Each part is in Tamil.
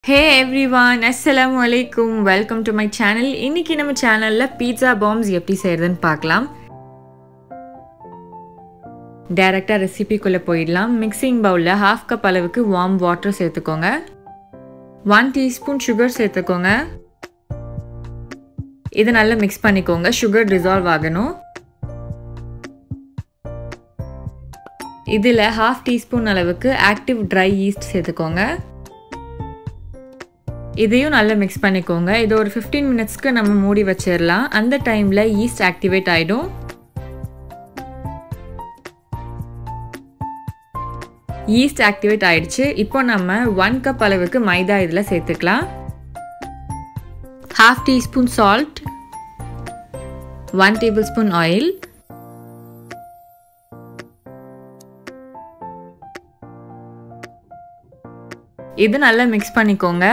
ஹே எவ்ரிவான் அஸ்ஸலாமு அலைக்கும் வெல்கம் டு மை சேனல் இன்னைக்கு நம்ம சேனலில் பீட்சா பாம்ஸ் எப்படி செய்கிறதுன்னு பார்க்கலாம் டைரெக்டாக ரெசிபிக்குள்ளே போயிடலாம் மிக்சிங் பவுலில் ஹாஃப் கப் அளவுக்கு வார்ம் வாட்டர் சேர்த்துக்கோங்க ஒன் டீஸ்பூன் சுகர் சேர்த்துக்கோங்க இதை நல்லா மிக்ஸ் பண்ணிக்கோங்க சுகர் டிசால்வ் ஆகணும் இதில் ஹாஃப் டீஸ்பூன் அளவுக்கு ஆக்டிவ் ட்ரை ஈஸ்ட் சேர்த்துக்கோங்க இதையும் நல்லா மிக்ஸ் பண்ணிக்கோங்க இது ஒரு ஃபிஃப்டீன் மினிட்ஸ்க்கு நம்ம மூடி வச்சிடலாம் அந்த டைமில் ஈஸ்ட் ஆக்டிவேட் ஆகிடும் ஈஸ்ட் ஆக்டிவேட் ஆயிடுச்சு இப்போ நம்ம ஒன் கப் அளவுக்கு மைதா இதில் சேர்த்துக்கலாம் half teaspoon salt one tablespoon oil இது நல்லா மிக்ஸ் பண்ணிக்கோங்க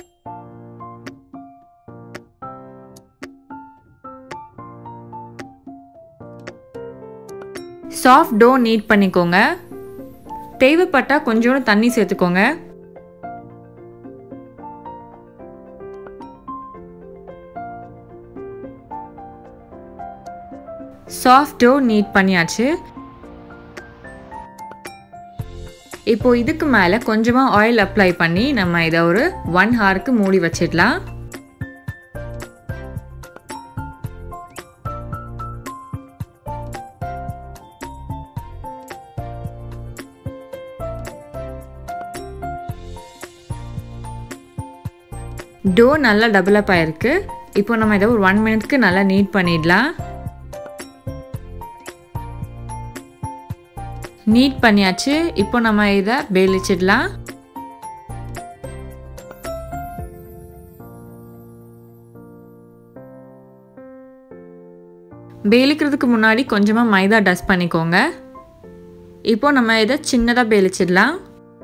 சாஃப்ட் டோ நீட் பண்ணிக்கோங்க தேவைப்பட்டால் கொஞ்சோண்டு தண்ணி சேர்த்துக்கோங்க சாஃப்ட் டோ நீட் பண்ணியாச்சு இப்போ இதுக்கு மேலே கொஞ்சமாக ஆயில் அப்ளை பண்ணி நம்ம இதை ஒரு ஒன் ஹாருக்கு மூடி வச்சிடலாம் டோ நல்லா டெவலப் ஆயிருக்கு இப்போ நம்ம இதை ஒரு ஒன் மினிட்க்கு நல்லா நீட் பண்ணிடலாம் நீட் பண்ணியாச்சு இப்போ நம்ம இதை பேலிச்சிடலாம் பேலிக்கிறதுக்கு முன்னாடி கொஞ்சமாக மைதா டஸ்ட் பண்ணிக்கோங்க இப்போ நம்ம இதை சின்னதாக பேலிச்சிடலாம்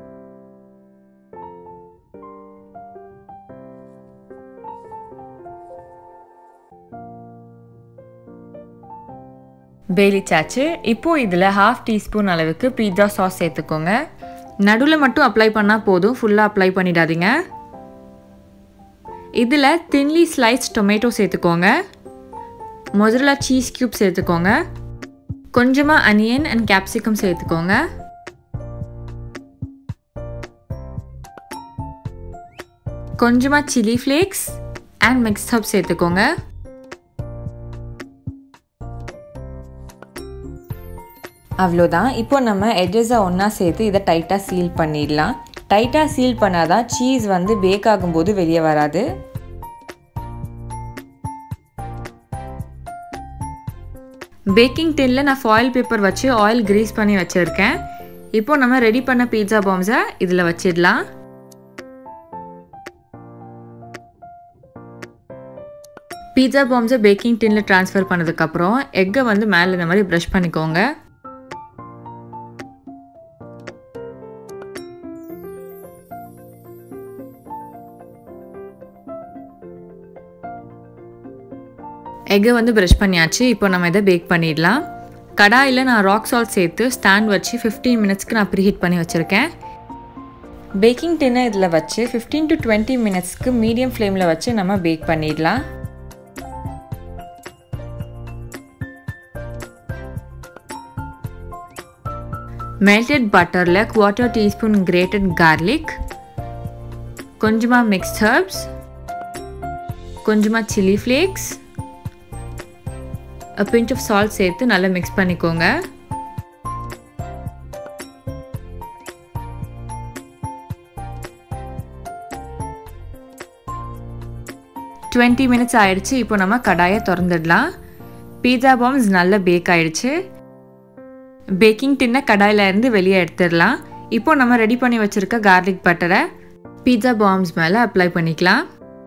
பேலிச்சாச்சு இப்போது இதில் ஹாஃப் டீஸ்பூன் அளவுக்கு பீட்சா சாஸ் சேர்த்துக்கோங்க நடுவில் மட்டும் அப்ளை பண்ணால் போதும் ஃபுல்லாக அப்ளை பண்ணிடாதீங்க இதில் தின்லி ஸ்லைஸ் டொமேட்டோ சேர்த்துக்கோங்க முதல்ல சீஸ் க்யூப் சேர்த்துக்கோங்க கொஞ்சமாக அனியன் அண்ட் கேப்சிகம் சேர்த்துக்கோங்க கொஞ்சமாக சில்லி ஃப்ளேக்ஸ் அண்ட் மிக்ஸ் ஹப் சேர்த்துக்கோங்க அவ்வளோதான் இப்போ நம்ம எட்ஜஸை ஒன்றா சேர்த்து இதை டைட்டாக சீல் பண்ணிடலாம் டைட்டாக சீல் பண்ணால் தான் சீஸ் வந்து பேக் ஆகும்போது வெளியே வராது பேக்கிங் டின்னில் நான் ஃபாயில் பேப்பர் வச்சு ஆயில் க்ரீஸ் பண்ணி வச்சுருக்கேன் இப்போ நம்ம ரெடி பண்ண பீட்சா பாம்ஸை இதில் வச்சிடலாம் பீட்சா பாம்ஸை பேக்கிங் டின்னில் ட்ரான்ஸ்ஃபர் பண்ணதுக்கப்புறம் எக்கை வந்து மேலே இந்த மாதிரி ப்ரஷ் பண்ணிக்கோங்க எக்கை வந்து ப்ரஷ் பண்ணியாச்சு இப்போ நம்ம இதை பேக் பண்ணிடலாம் கடாயில் நான் ராக் சால்ட் சேர்த்து ஸ்டாண்ட் வச்சு ஃபிஃப்டீன் மினிட்ஸ்க்கு நான் ப்ரீஹீட் பண்ணி வச்சுருக்கேன் பேக்கிங் டின்னை இதில் வச்சு ஃபிஃப்டீன் டு டுவெண்ட்டி மினிட்ஸ்க்கு மீடியம் ஃப்ளேமில் வச்சு நம்ம பேக் பண்ணிடலாம் மெல்டட் பட்டரில் குவார்ட்டர் டீஸ்பூன் கிரேட்டட் கார்லிக் கொஞ்சமாக மிக்ஸ்ட் ஹர்ப்ஸ் கொஞ்சமாக chilli flakes pinch of salt சேர்த்து நல்லா மிக்ஸ் பண்ணிக்கோங்க டுவெண்ட்டி மினிட்ஸ் ஆயிடுச்சு இப்போ நம்ம கடாயை திறந்துடலாம் பீட்சா பாம்ஸ் நல்லா பேக் ஆயிடுச்சு பேக்கிங் டின்னை கடாயில் இருந்து வெளியே எடுத்துடலாம் இப்போ நம்ம ரெடி பண்ணி வச்சுருக்க கார்லிக் பட்டரை பீட்சா பாம்ஸ் மேலே அப்ளை பண்ணிக்கலாம்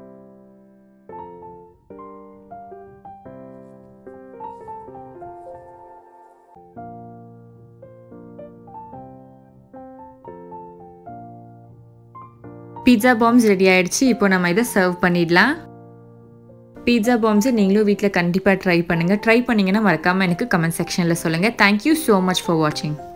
பீட்சா பாம்ஸ் ரெடி ஆயிடுச்சு இப்போ நம்ம இதை சர்வ் பண்ணிடலாம் பீட்சா பாம்ஸை நீங்களும் வீட்டில் கண்டிப்பாக ட்ரை பண்ணுங்கள் ட்ரை பண்ணிங்கன்னா மறக்காமல் எனக்கு கமெண்ட் செக்ஷனில் சொல்லுங்கள் தேங்க்யூ ஸோ மச் ஃபார் வாட்சிங்